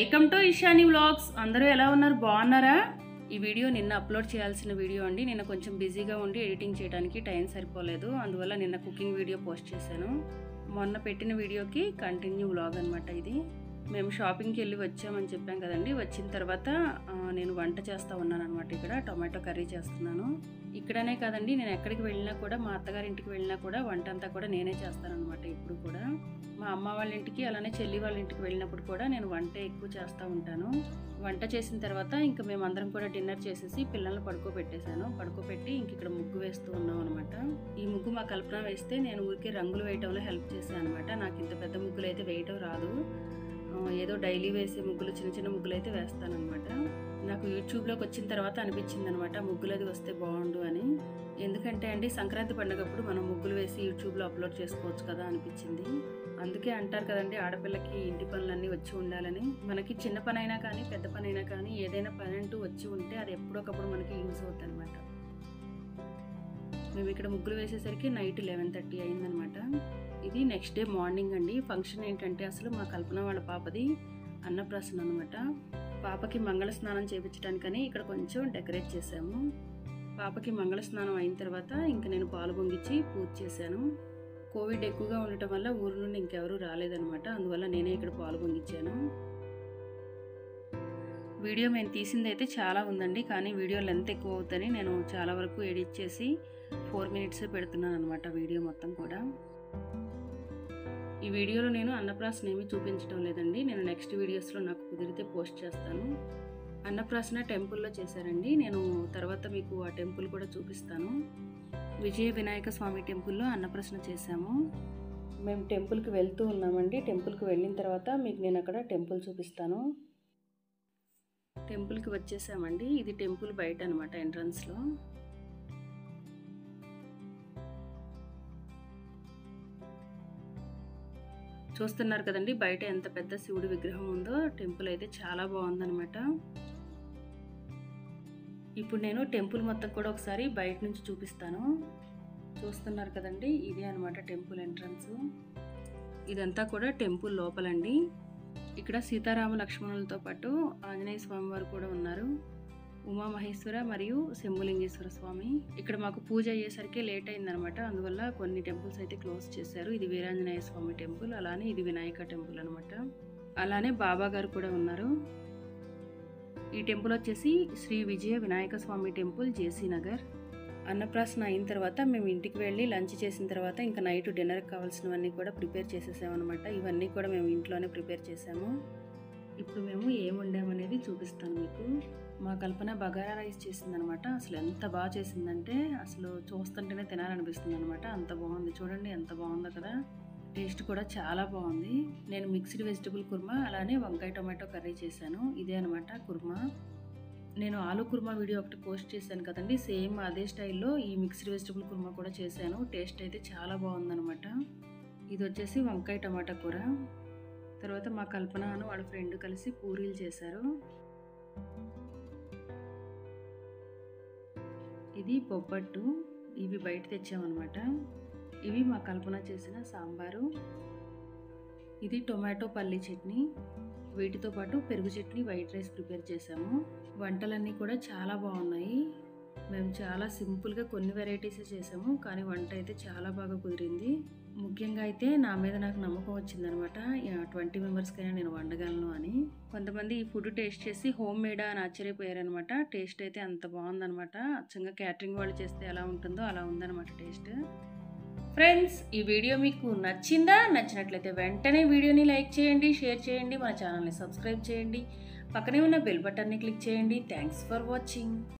welcome to Ishani vlogs అందరూ ఎలా ఉన్నారు బాగున్నారా ఈ వీడియో నిన్న అప్లోడ్ చేయాల్సిన వీడియో అండి నిన్న కొంచెం బిజీగా ఉండి ఎడిటింగ్ చేయడానికి టైం సరిపోలేదు అందువల్ల నిన్న కుకింగ్ వీడియో పోస్ట్ చేశాను మొన్న పెట్టిన వీడియోకి కంటిన్యూ వ్లాగ్ అనమాట ఇది మేము షాపింగ్కి వెళ్ళి వచ్చామని చెప్పాం కదండి వచ్చిన తర్వాత ఆ, నేను వంట చేస్తూ ఉన్నాను అనమాట ఇక్కడ టొమాటో కర్రీ చేస్తున్నాను ఇక్కడనే కాదండి నేను ఎక్కడికి వెళ్ళినా కూడా మా అత్తగారి ఇంటికి వెళ్ళినా కూడా వంట అంతా కూడా నేనే చేస్తాను అనమాట ఇప్పుడు కూడా మా అమ్మ వాళ్ళ ఇంటికి అలానే చెల్లి వాళ్ళ ఇంటికి వెళ్ళినప్పుడు కూడా నేను వంట ఎక్కువ చేస్తూ ఉంటాను వంట చేసిన తర్వాత ఇంకా మేమందరం కూడా డిన్నర్ చేసేసి పిల్లల్ని పడుకోబెట్టేశాను పడుకోబెట్టి ఇంక ఇక్కడ ముగ్గు వేస్తూ ఉన్నాం అనమాట ఈ ముగ్గు మా కల్పన వేస్తే నేను ఊరికే రంగులు వేయటంలో హెల్ప్ చేశాను అనమాట నాకు ఇంత పెద్ద ముగ్గులు అయితే వేయటం రాదు ఆ, ఏదో డైలీ వేసే ముగ్గులు చిన్న చిన్న ముగ్గులు అయితే వేస్తాను అనమాట నాకు యూట్యూబ్లోకి వచ్చిన తర్వాత అనిపించింది అనమాట ముగ్గులు అది వస్తే బాగుండు అని ఎందుకంటే అండి సంక్రాంతి పండుగప్పుడు మనం ముగ్గులు వేసి యూట్యూబ్లో అప్లోడ్ చేసుకోవచ్చు కదా అనిపించింది అందుకే అంటారు కదండి ఆడపిల్లకి ఇంటి పనులన్నీ వచ్చి ఉండాలని మనకి చిన్న పని అయినా కానీ పెద్ద పని అయినా కానీ ఏదైనా పని అంటూ వచ్చి ఉంటే అది ఎప్పుడొకప్పుడు మనకి యూజ్ అవుతుంది అనమాట మేము ఇక్కడ ముగ్గులు వేసేసరికి నైట్ లెవెన్ థర్టీ అయిందనమాట ఇది నెక్స్ట్ డే మార్నింగ్ అండి ఫంక్షన్ ఏంటంటే అసలు మా కల్పన వాళ్ళ పాపది అన్నప్రాసన అనమాట పాపకి మంగళ స్నానం చేయించడానికని ఇక్కడ కొంచెం డెకరేట్ చేసాము పాపకి మంగళ స్నానం అయిన తర్వాత ఇంకా నేను పాలు పొంగిచ్చి పూజ చేశాను కోవిడ్ ఎక్కువగా ఉండటం వల్ల ఊరు నుండి ఇంకెవరూ రాలేదనమాట అందువల్ల నేనే ఇక్కడ పాలు పొంగిచ్చాను వీడియో మేము తీసింది అయితే చాలా ఉందండి కానీ వీడియో లెంత్ ఎక్కువ అవుతుందని నేను చాలా వరకు ఎడిట్ చేసి ఫోర్ మినిట్స్ పెడుతున్నాను అనమాట వీడియో మొత్తం కూడా ఈ వీడియోలో నేను అన్నప్రాసన ఏమీ చూపించడం లేదండి నేను నెక్స్ట్ వీడియోస్లో నాకు కుదిరితే పోస్ట్ చేస్తాను అన్నప్రాసన టెంపుల్లో చేశారండి నేను తర్వాత మీకు ఆ టెంపుల్ కూడా చూపిస్తాను విజయ వినాయక స్వామి టెంపుల్లో అన్నప్రసన చేశాము మేము టెంపుల్కి వెళ్తూ ఉన్నామండి టెంపుల్కి వెళ్ళిన తర్వాత మీకు నేను అక్కడ టెంపుల్ చూపిస్తాను టెంపుల్కి వచ్చేసామండి ఇది టెంపుల్ బయట అనమాట ఎంట్రన్స్లో చూస్తున్నారు కదండి బయట ఎంత పెద్ద శివుడి విగ్రహం ఉందో టెంపుల్ అయితే చాలా బాగుందనమాట ఇప్పుడు నేను టెంపుల్ మొత్తం కూడా ఒకసారి బయట నుంచి చూపిస్తాను చూస్తున్నారు కదండి ఇదే అనమాట టెంపుల్ ఎంట్రన్స్ ఇదంతా కూడా టెంపుల్ లోపలండి ఇక్కడ సీతారామ లక్ష్మణులతో పాటు ఆంజనేయ స్వామి వారు కూడా ఉన్నారు ఉమామహేశ్వర మరియు శంభులింగేశ్వర స్వామి ఇక్కడ మాకు పూజ అయ్యేసరికి లేట్ అయిందనమాట అందువల్ల కొన్ని టెంపుల్స్ అయితే క్లోజ్ చేశారు ఇది వీరాంజనేయ స్వామి టెంపుల్ అలానే ఇది వినాయక టెంపుల్ అనమాట అలానే బాబా గారు కూడా ఉన్నారు ఈ టెంపుల్ వచ్చేసి శ్రీ విజయ వినాయక స్వామి టెంపుల్ జేసీ నగర్ అన్నప్రాసన అయిన తర్వాత మేము ఇంటికి వెళ్ళి లంచ్ చేసిన తర్వాత ఇంకా నైట్ డిన్నర్కి కావాల్సినవన్నీ కూడా ప్రిపేర్ చేసేసామన్నమాట ఇవన్నీ కూడా మేము ఇంట్లోనే ప్రిపేర్ చేసాము ఇప్పుడు మేము ఏం వండామనేది చూపిస్తాను మీకు మా కల్పన బగారా రైస్ చేసిందనమాట అసలు ఎంత బాగా చేసిందంటే అసలు చూస్తుంటేనే తినాలనిపిస్తుంది అనమాట అంత బాగుంది చూడండి ఎంత బాగుందో కదా టేస్ట్ కూడా చాలా బాగుంది నేను మిక్స్డ్ వెజిటబుల్ కుర్మా అలానే వంకాయ టొమాటో కర్రీ చేశాను ఇదే అనమాట కుర్మా నేను ఆలు కుర్మా వీడియో ఒకటి పోస్ట్ చేశాను కదండి సేమ్ అదే స్టైల్లో ఈ మిక్స్డ్ వెజిటబుల్ కుర్మా కూడా చేశాను టేస్ట్ అయితే చాలా బాగుందనమాట ఇది వచ్చేసి వంకాయ టమాటా కూర తర్వాత మా కల్పనను వాళ్ళ ఫ్రెండ్ కలిసి పూరీలు చేశారు ఇది బొబ్బట్టు ఇవి బయట తెచ్చామన్నమాట ఇవి మా కల్పన చేసిన సాంబారు ఇది టొమాటో పల్లి చట్నీ వీటితో పాటు పెరుగు చట్నీ వైట్ రైస్ ప్రిపేర్ చేసాము వంటలన్నీ కూడా చాలా బాగున్నాయి మేము చాలా సింపుల్గా కొన్ని వెరైటీసే చేసాము కానీ వంట అయితే చాలా బాగా కుదిరింది ముఖ్యంగా అయితే నా మీద నాకు నమ్మకం వచ్చిందనమాట ట్వంటీ మెంబర్స్కైనా నేను వండగలను అని కొంతమంది ఈ ఫుడ్ టేస్ట్ చేసి హోమ్ మేడా అని ఆశ్చర్యపోయారనమాట టేస్ట్ అయితే అంత బాగుందనమాట అచ్చంగా క్యాటరింగ్ వాళ్ళు చేస్తే ఎలా ఉంటుందో అలా ఉందన్నమాట టేస్ట్ ఫ్రెండ్స్ ఈ వీడియో మీకు నచ్చిందా నచ్చినట్లయితే వెంటనే వీడియోని లైక్ చేయండి షేర్ చేయండి మన ఛానల్ని సబ్స్క్రైబ్ చేయండి పక్కనే ఉన్న బెల్ బటన్ని క్లిక్ చేయండి థ్యాంక్స్ ఫర్ వాచింగ్